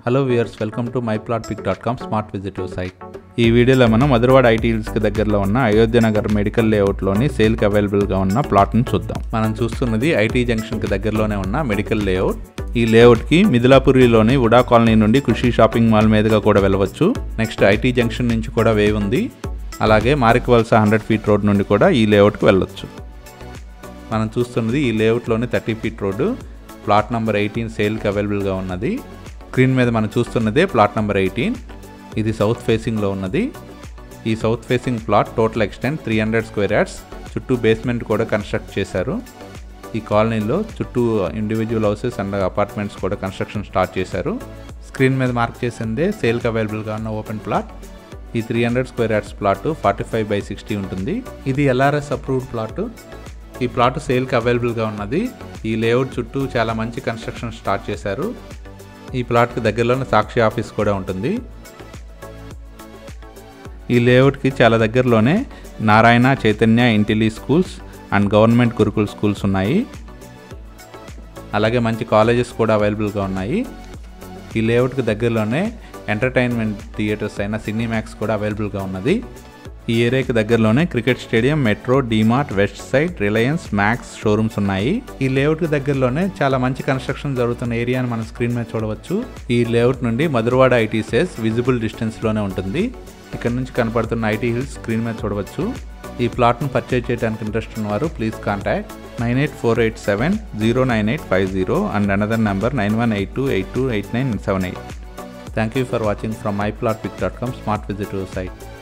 hello viewers welcome to my plot pick dot com smart visitive site ఈ వీడియోలో మనం Madhurawada IT హిల్స్కి దగ్గరలో ఉన్న అయోధ్య నగర్ మెడికల్ లేఅవుట్లోని సేల్కి అవైలబుల్గా ఉన్న ప్లాట్ను చూద్దాం మనం చూస్తున్నది ఐటీ జంక్షన్కి దగ్గరలోనే ఉన్న మెడికల్ లేఅవుట్ ఈ లేఅవుట్కి మిథిలాపురిలోని ఉడా కాలనీ నుండి ఖుషి షాపింగ్ మాల్ మీదుగా కూడా వెళ్ళవచ్చు నెక్స్ట్ ఐటీ జంక్షన్ నుంచి కూడా వే ఉంది అలాగే మారికవలస హండ్రెడ్ ఫీట్ రోడ్ నుండి కూడా ఈ లేఅవుట్కి వెళ్ళొచ్చు మనం చూస్తున్నది ఈ లేఅవుట్లోని thirty feet road plot number eighteen సేల్కి అవైలబుల్గా ఉన్నది స్క్రీన్ మీద మనం చూస్తున్నదే ప్లాట్ నెంబర్ ఎయిటీన్ ఇది సౌత్ ఫేసింగ్లో ఉన్నది ఈ south facing plot total extent three hundred square yards చుట్టూ బేస్మెంట్ కూడా కన్స్ట్రక్ట్ చేశారు ఈ కాలనీలో చుట్టూ ఇండివిజువల్ హౌసెస్ అండ్ అపార్ట్మెంట్స్ కూడా కన్స్ట్రక్షన్ స్టార్ట్ చేశారు స్క్రీన్ మీద మార్క్ చేసిందే సేల్కి అవైలబుల్గా ఉన్న ఓపెన్ ప్లాట్ ఈ three hundred square yards plot forty five by sixty ఉంటుంది ఇది ఎల్ఆర్ఎస్ అప్రూవ్డ్ ప్లాట్ ఈ ప్లాట్ సేల్కి అవైలబుల్గా ఉన్నది ఈ లేఅవుట్ చుట్టూ చాలా మంచి కన్స్ట్రక్షన్ స్టార్ట్ చేశారు ఈ ప్లాట్కి దగ్గరలోనే సాక్షి ఆఫీస్ కూడా ఉంటుంది ఈ లేఅవుట్కి చాలా దగ్గరలోనే నారాయణ చైతన్య ఇంటిలీ schools and government Gurukul schools ఉన్నాయి అలాగే మంచి కాలేజెస్ కూడా అవైలబుల్గా ఉన్నాయి ఈ లేఅవుట్కి దగ్గరలోనే ఎంటర్టైన్మెంట్ థియేటర్స్ అయిన సినీమాక్స్ కూడా అవైలబుల్గా ఉన్నది ఈ ఏరియాకి దగ్గరలోనే cricket stadium metro DMart Westside Reliance Max showrooms ఉన్నాయి ఈ లేఅవుట్కి దగ్గరలోనే చాలా మంచి కన్స్ట్రక్షన్ జరుగుతున్న ఏరియాని మనం స్క్రీన్ మీద చూడవచ్చు ఈ లేఅవుట్ నుండి మధురవాడ ఐటీ సేస్ విజిబుల్ డిస్టెన్స్లోనే ఉంటుంది ఇక్కడ నుంచి కనపడుతున్న ఐటీ హిల్స్ స్క్రీన్ మీద చూడవచ్చు ఈ ప్లాట్ను పర్చేజ్ చేయడానికి ఇంట్రెస్ట్ ఉన్నవారు please contact nine eight four eight seven zero nine eight five zero and another number nine one eight two eight two eight nine seven eight thank you for watching from my plot pick dot com smart visitive site